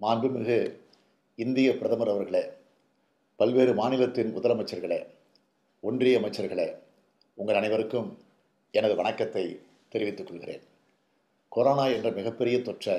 மாண்புமிகு இந்திய பிரதமர் அவர்களே பல்வேறு மாநிலத்தின் முதலமைச்சர்களே ஒன்றிய அமைச்சர்களே உங்கள் அனைவருக்கும் எனது வணக்கத்தை தெரிவித்துக் கொள்கிறேன் கொரோனா என்ற மிகப்பெரிய தொற்றை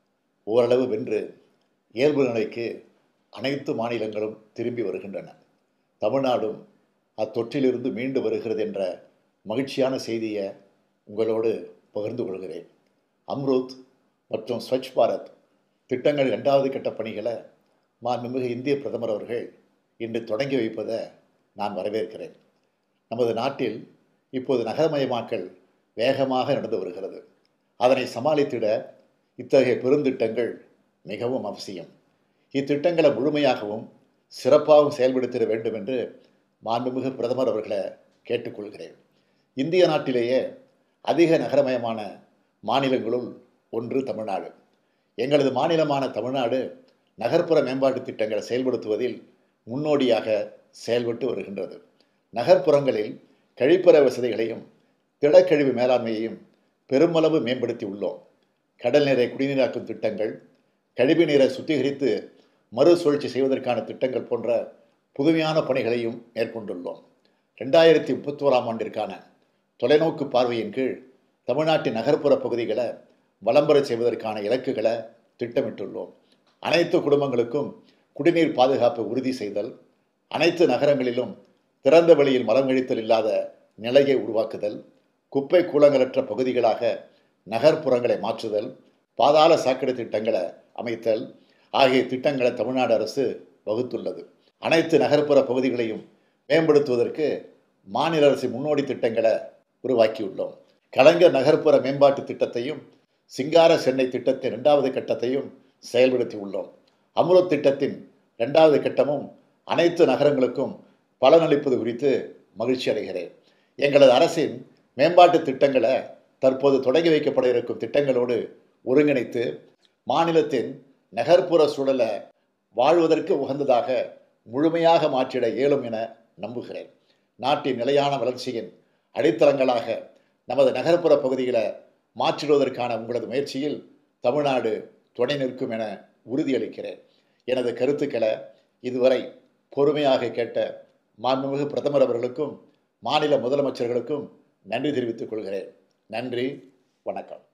ஓரளவு வென்று இயல்பு நிலைக்கு அனைத்து மாநிலங்களும் திரும்பி வருகின்றன தமிழ்நாடும் அத்தொற்றிலிருந்து மீண்டு வருகிறது என்ற மகிழ்ச்சியான செய்தியை உங்களோடு பகிர்ந்து கொள்கிறேன் அம்ருத் மற்றும் ஸ்வச் பாரத் திட்டங்கள் இரண்டாவது கட்ட பணிகளை மாண்புமிகு இந்திய பிரதமர் அவர்கள் இன்று தொடங்கி வைப்பதை நான் வரவேற்கிறேன் நமது நாட்டில் இப்போது நகரமயமாக்கல் வேகமாக நடந்து வருகிறது அதனை சமாளித்திட இத்தகைய பெருந்திட்டங்கள் மிகவும் அவசியம் இத்திட்டங்களை முழுமையாகவும் சிறப்பாகவும் செயல்படுத்திட வேண்டும் என்று மாண்புமிகு பிரதமர் அவர்களை கேட்டுக்கொள்கிறேன் இந்திய நாட்டிலேயே அதிக நகரமயமான மாநிலங்களுள் ஒன்று தமிழ்நாடு எங்களது மாநிலமான தமிழ்நாடு நகர்ப்புற மேம்பாட்டு திட்டங்களை செயல்படுத்துவதில் முன்னோடியாக செயல்பட்டு வருகின்றது நகர்ப்புறங்களில் கழிப்பற வசதிகளையும் திடக்கழிவு மேலாண்மையையும் பெருமளவு மேம்படுத்தி உள்ளோம் கடல் நீரை குடிநீராக்கும் திட்டங்கள் கழிவு நீரை சுத்திகரித்து மறுசுழற்சி செய்வதற்கான திட்டங்கள் போன்ற புதுமையான பணிகளையும் மேற்கொண்டுள்ளோம் ரெண்டாயிரத்தி முப்பத்தோராம் ஆண்டிற்கான தொலைநோக்கு பார்வையின் கீழ் தமிழ்நாட்டின் நகர்ப்புற பகுதிகளை வளம்பெறச் செய்வதற்கான இலக்குகளை திட்டமிட்டுள்ளோம் அனைத்து குடும்பங்களுக்கும் குடிநீர் பாதுகாப்பு உறுதி செய்தல் அனைத்து நகரங்களிலும் திறந்த வெளியில் மலம் கழித்தல் இல்லாத நிலையை உருவாக்குதல் குப்பை கூலங்களற்ற பகுதிகளாக நகர்ப்புறங்களை மாற்றுதல் பாதாள சாக்கடை திட்டங்களை அமைத்தல் ஆகிய திட்டங்களை தமிழ்நாடு அரசு வகுத்துள்ளது அனைத்து நகர்ப்புற பகுதிகளையும் மேம்படுத்துவதற்கு மாநில அரசு முன்னோடி திட்டங்களை உருவாக்கியுள்ளோம் கலைஞர் நகர்ப்புற மேம்பாட்டு திட்டத்தையும் சிங்கார சென்னை திட்டத்தின் இரண்டாவது கட்டத்தையும் செயல்படுத்தி உள்ளோம் அமுரத் திட்டத்தின் இரண்டாவது கட்டமும் அனைத்து நகரங்களுக்கும் பலனளிப்பது குறித்து மகிழ்ச்சி அடைகிறேன் எங்களது அரசின் மேம்பாட்டு திட்டங்களை தற்போது தொடங்கி வைக்கப்பட இருக்கும் திட்டங்களோடு ஒருங்கிணைத்து மாநிலத்தின் நகர்ப்புற சூழலை வாழ்வதற்கு உகந்ததாக முழுமையாக மாற்றிட இயலும் என நம்புகிறேன் நாட்டின் நிலையான வளர்ச்சியின் அடித்தளங்களாக நமது நகர்ப்புற பகுதிகளை மாற்றிடுவதற்கான உங்களது முயற்சியில் தமிழ்நாடு துணை நிற்கும் என உறுதியளிக்கிறேன் எனது கருத்துக்களை இதுவரை பொறுமையாக கேட்ட மாண்புமிகு பிரதமர் அவர்களுக்கும் மாநில முதலமைச்சர்களுக்கும் நன்றி தெரிவித்துக் கொள்கிறேன் நன்றி வணக்கம்